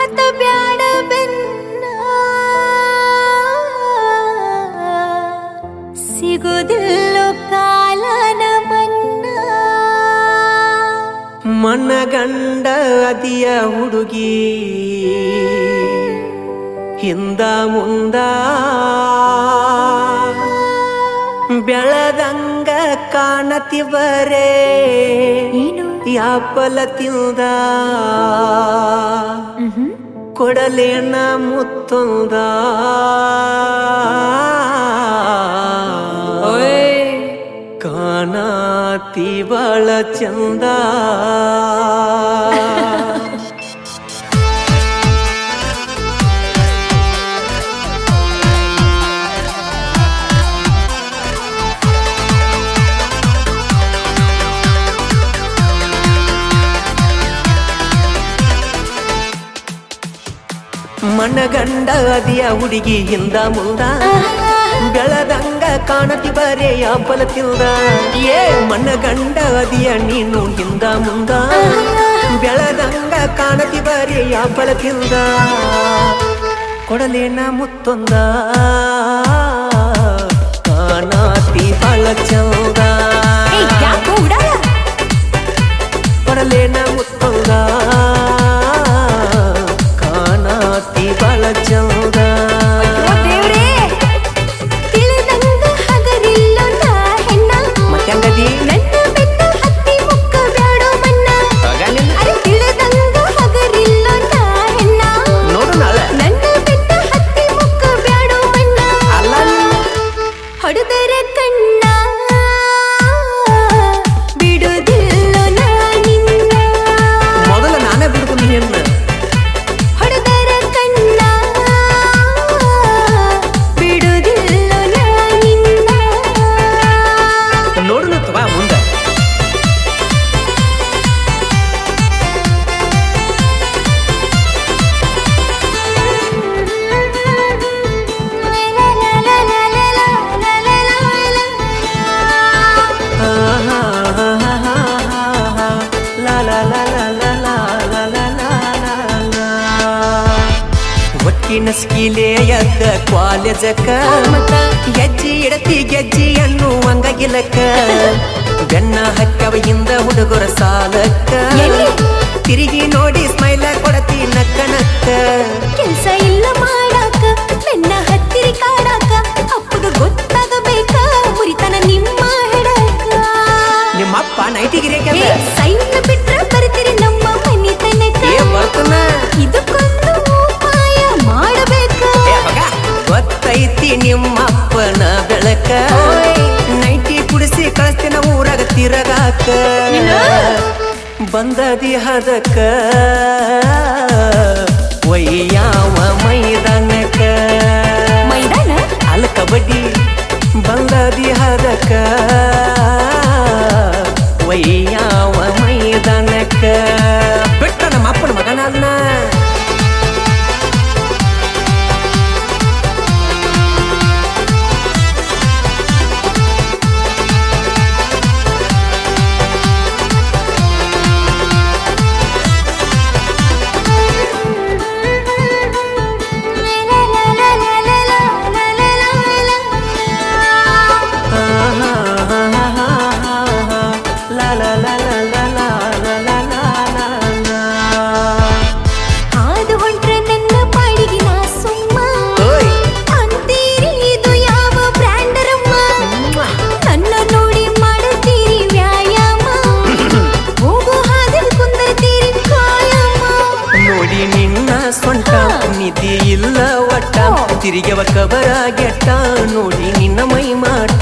ಹತ ಬ್ಯಾಡ ಬೆನ್ನ ಸಿಗುದಿಲ್ಲೋ ಕಾಲನ ಮನ್ನ ಮನಗಂಡ ಅದಿಯ ಹುಡುಗಿ ಹಿಂದ ಮುಂದ ಬೆಳದಂಗ ಕಾಣತಿವರೇ ಏನು ಯಾಪಲ ತಿಂದ ಕೊಡಲೇನ ಮುತ್ತೊಂದ ಕಾಣತಿ ಬಾಳ ಚಂದ ಮನಗಂಡ ಅದಿಯ ಹುಡುಗಿ ಹಿಂದ ಮುಂದ ಬೆಳದಂಗ ಕಾಣತಿ ಬರೇ ಯಾಪಲ ತಿಂದ ಏ ಮನಗಂಡ ಅದಿಯ ನೀನು ಹಿಂದ ಮುಂದ ಬೆಳದಂಗ ಕಾಣತಿ ಬರೇ ಯಾಪಲ ತಿಂದ ಕೊಡಲೇನ ಮುತ್ತೊಂದ ಕಾಣತಿ ಬಾಳ ಚಂದ ಏಯ್, ಯಾಕೋ ಉಡಾಳ ಕೊಡಲೇನ ಮುತ್ತೊಂದ ಕಾಣತಿ ಬಾಳ ಚಂದ ಓ ದೇವ್ರೇ ತಿಳಿದಂಗ ಹಗರಿಲ್ಲೋ ನಾ ಹೆಣ್ಣ ಮತ್ತೆಂಗದಿ ನನ್ನ ಬೆನ್ನ ಹತ್ತಿ ಮುಕ್ಕ ಬ್ಯಾಡೋ ಮನ್ನ ಅರೆ ತಿಳಿದಂಗ ಹಗರಿಲ್ಲೋ ನಾ ಹೆಣ್ಣ ನೋಡು ನಾಳೆ ನನ್ನ ಬೆನ್ನ ಹತ್ತಿ ಮುಕ್ಕ ಬ್ಯಾಡೋ ಮನ್ನ ಅಲ್ಲ ಹೊಡೆದರ ಕಣ್ಣ ಬಿಡುದಿಲ್ಲೋ ನಾ ನಿನ್ನ ಮೊದಲ ನಾನೇ ಬಿಡ್ತು ನಿನ್ನ ಹೊಡೆದರ ಕಣ್ಣ ಬಿಡುದಿಲ್ಲೋ ನಾ ನಿನ್ನ ನೋಡು ತವಾ ಮುಂದೆ ಒಟ್ಟಿನ ಸ್ಕೀಲೆ ಎದ್ದ ಕಾಲೇಜಕ್ಕ ಗೆಜ್ಜಿ ಇಡತಿ ಗೆಜ್ಜಿ ಅನ್ನುವಂಗ ಗಿಲಕ್ಕ ಬೆನ್ನ ಹಕ್ಕವ ಹಿಂದ ಹುಡುಗರ ಸಾಲಕ್ಕ ಎಲ್ಲಿ? ತಿರುಗಿ ನೋಡಿ ಸ್ಮೈಲ ಕೊಡತಿ ನಕ್ಕ ನಕ್ಕ ಕೆಲ್ಸ ಇಲ್ಲ ಮಾಡಾಕ ಬೆನ್ನ ಹತ್ತಿರಿ ಕಾಡಾಕ ಅಪ್ಪಗ ಗೊತ್ತಾಗಬೇಕ ಮುರಿತನ ನಿಮ್ಮ ಹೆಡಕ ನಿಮ್ಮಪ್ಪ ನೈಟಿಗಿರೇಕಲ್ಲ ಏ, ಸೈನ್ ಬಿಟ್ರ ಬರ್ತೀರಿ ನಮ್ಮ ಮನಿ ತನಕ ಏ ಬರ್ತನ ಇದಕ್ಕೊಂದು ಉಪಾಯ ಮಾಡಬೇಕ ಏ ಮಗ, ಗೊತ್ತೈತಿ ನಿಮ್ಮಪ್ಪನ ಬೆಳಕ ಓಯ್. ನೈಟಿ ಕುಡಿಸಿ ಕಳಿಸ್ತಿನ ಊರಾಗ ತಿರಗಾಕ ನಿನ್ನ? ಬಂದದಿ ಹದಕ ಒಯ್ಯಾವ ಮೈದಾನಕ ಮೈದಾನ ಅಲ್ಲ ಕಬಡ್ಡಿ ಬಂದದಿ ಹದಕ ಒಯ್ಯಾವ ಮೈದಾನಕ ಬಿಟ್ಟ ನಮ್ಮ ಅಪ್ಪನ ಮಗನಲ್ಲ La la la la la la la la la la ಹಾದು ಹೊಂಟ್ರ ನನ್ನ ಪಾಡಿಗೆ ನಾ ಸುಮ್ಮ ಓಯ್ ಅಂತೀರಿ ಇದು ಯಾವ ಬ್ರ್ಯಾಂಡರಮ್ಮ ನನ್ನ ನೋಡಿ ಮಾಡುತ್ತೀರಿ ವ್ಯಾಯಾಮ ಹೋಗೋ ಹಾದಿಲ್ ಕುಂದರ್ತೀರಿ ಕಾಯಮ್ಮ ನೋಡಿ ನಿನ್ನ ಸೊಂಟ ನಿಧಿ ಇಲ್ಲ ಒಟ್ಟ ತಿರುಗವ ಕಬರ ಗೆಟ್ಟ ನೋಡಿ ನಿನ್ನ ಮೈ ಮಾಟ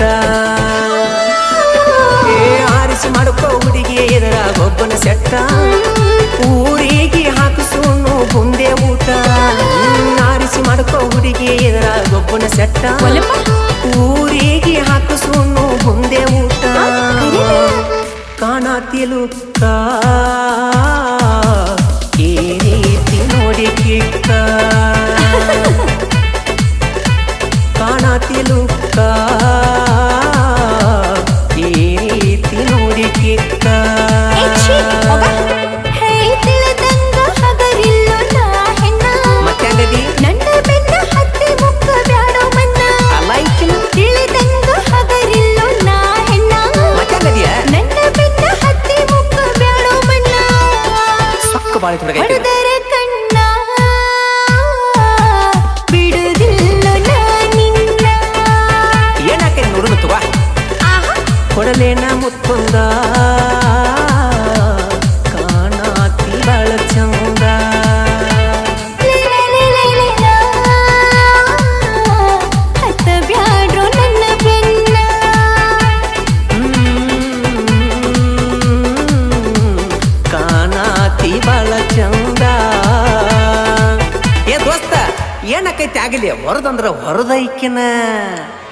ಏ ಆರಿಸಿ ಮಾಡ್ಕೋ ಹುಡುಗಿ ಎದುರಾಗ ಒಬ್ಬನ ಸೆಟ್ಟ ಊರಿಗೆ ಹಾಕಿಸೋನು ಬುಂದೆ ಊಟ ಹ್ಮ್, ಆರಿಸಿ ಮಾಡ್ಕೋ ಹುಡುಗಿ ಎದುರಾಗ ಒಬ್ಬನ ಸೆಟ್ಟ ಊರಿಗೆ ಹಾಕಿಸೋನು ಬುಂದೆ ಊಟ ಕಾಣತಿಲುಕ್ಕ ಈ ರೀತಿ ನೋಡಿ ಕಿಕ್ಕ ಕಾಣತಿಲುಕ್ಕ ಈ ರೀತಿ ನೋಡಿ ಕಿಕ್ಕ ಹೇ ತಿಳಿದಂಗ ಹಗರಿಲ್ಲೋ ನಾ ಹೆಣ್ಣ ಬಾಳಿ ಹುಡುಗೈತಿ ಹೊಡೆದರ ಕಣ್ಣ ಬಿಡುದಿಲ್ಲ ನಾನಿನ್ನ ಏನಾಕೈತಿ ನೋಡುನು ತಗೋ ಆಹಾ ಕೊಡಲೇನ ಮುತ್ತೊಂದ ಕಾಣಾತಿ ಬಾಳ ಚಂದ ಹತ್ತ ಬ್ಯಾಡ್ರೋ ನನ್ನ ಬೆನ್ನ ಹ್ಮ್, ಕಾಣಾತಿ ಬಾಳ ಚಂದ ಏ ದೋಸ್ತ ಏನಕ್ಕೈತಿ ಆಗಲಿ ಹೊರದಂದ್ರ ಹೊರದೈಕಿನ